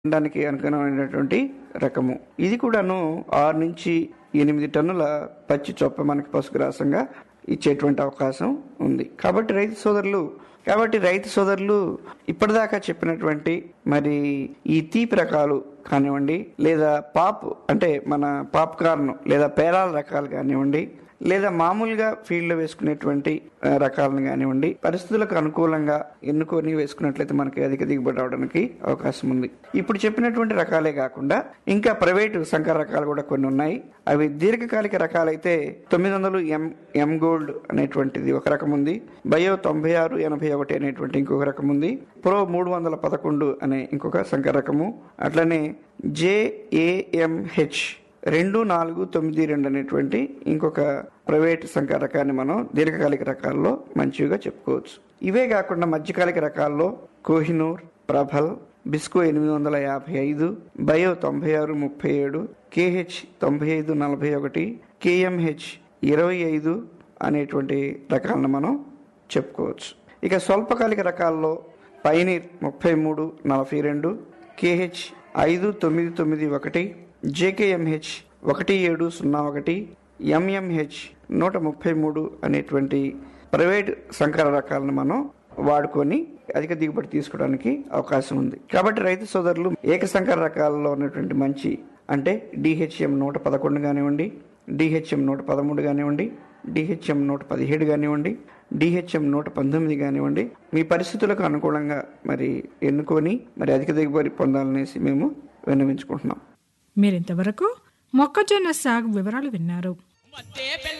దానికి అనుగుణమైనటువంటి రకము ఇది కూడాను ఆరు నుంచి ఎనిమిది టన్నుల పచ్చి చొప్ప మనకి పశుగ్రాసంగా ఇచ్చేటువంటి అవకాశం ఉంది కాబట్టి రైతు సోదరులు కాబట్టి రైతు సోదరులు ఇప్పటిదాకా చెప్పినటువంటి మరి ఈ తీపి రకాలు కానివ్వండి లేదా పాప్ అంటే మన పాప్కార్న్ లేదా పేరాల రకాలు కానివ్వండి లేదా మామూలుగా ఫీల్డ్లో వేసుకునేటువంటి ఆ, రకాలను కానివ్వండి పరిస్థితులకు అనుకూలంగా ఎన్నుకొని వేసుకున్నట్లయితే మనకి అధిక దిగుబడి అవడానికి అవకాశం ఉంది ఇప్పుడు చెప్పినటువంటి రకాలే కాకుండా ఇంకా ప్రైవేటు సంకర రకాలు కూడా కొన్ని ఉన్నాయి అవి దీర్ఘకాలిక రకాలైతే తొమ్మిది వందలు ఎం ఎం గోల్డ్ అనేటువంటిది ఒక రకం ఉంది బయో తొంభై ఆరు ఎనభై ఒకటి అనేటువంటి ఇంకొక రకం ఉంది ప్రో మూడు వందల పదకొండు అనే ఇంకొక సంకర రకము అట్లనే జేఏఎంహెచ్ రెండు నాలుగు తొమ్మిది రెండు అనేటువంటి ఇంకొక ప్రైవేట్ సంఖ్య రకాన్ని మనం దీర్ఘకాలిక రకాల్లో మంచిగా చెప్పుకోవచ్చు ఇవే కాకుండా మధ్యకాలిక రకాల్లో కోహినూర్ ప్రభల్ బిస్కో ఎనిమిది వందల యాభై ఐదు బయో తొంభై ఆరు ముప్పై ఏడు కేహెచ్ తొంభై ఐదు నలభై ఒకటి కేఎంహెచ్ ఇరవై ఐదు అనేటువంటి రకాలను మనం చెప్పుకోవచ్చు ఇక స్వల్పకాలిక రకాల్లో పైనీర్ ముప్పై మూడు నలభై రెండు కేహెచ్ ఐదు తొమ్మిది తొమ్మిది ఒకటి జేకేఎంహెచ్ ఒకటి ఏడు సున్నా ఒకటి ఎంఎంహెచ్ నూట ముప్పై మూడు అనేటువంటి ప్రైవేట్ సంకర రకాలను మనం వాడుకొని అధిక దిగుబడి తీసుకోవడానికి అవకాశం ఉంది కాబట్టి రైతు సోదరులు ఏక సంకర రకాలలో ఉన్నటువంటి మంచి అంటే డిహెచ్ఎం నూట పదకొండు కానివ్వండి డిహెచ్ఎం నూట పదమూడు కానివ్వండి డిహెచ్ఎం నూట పదిహేడు కానివ్వండి డిహెచ్ఎం నూట పంతొమ్మిది కానివ్వండి మీ పరిస్థితులకు అనుకూలంగా మరి ఎన్నుకొని మరి అధిక దిగుబడి పొందాలనేసి మేము విన్నవించుకుంటున్నాం మీరింతవరకు మొక్కజొన్న సాగు వివరాలు విన్నారు మధ్య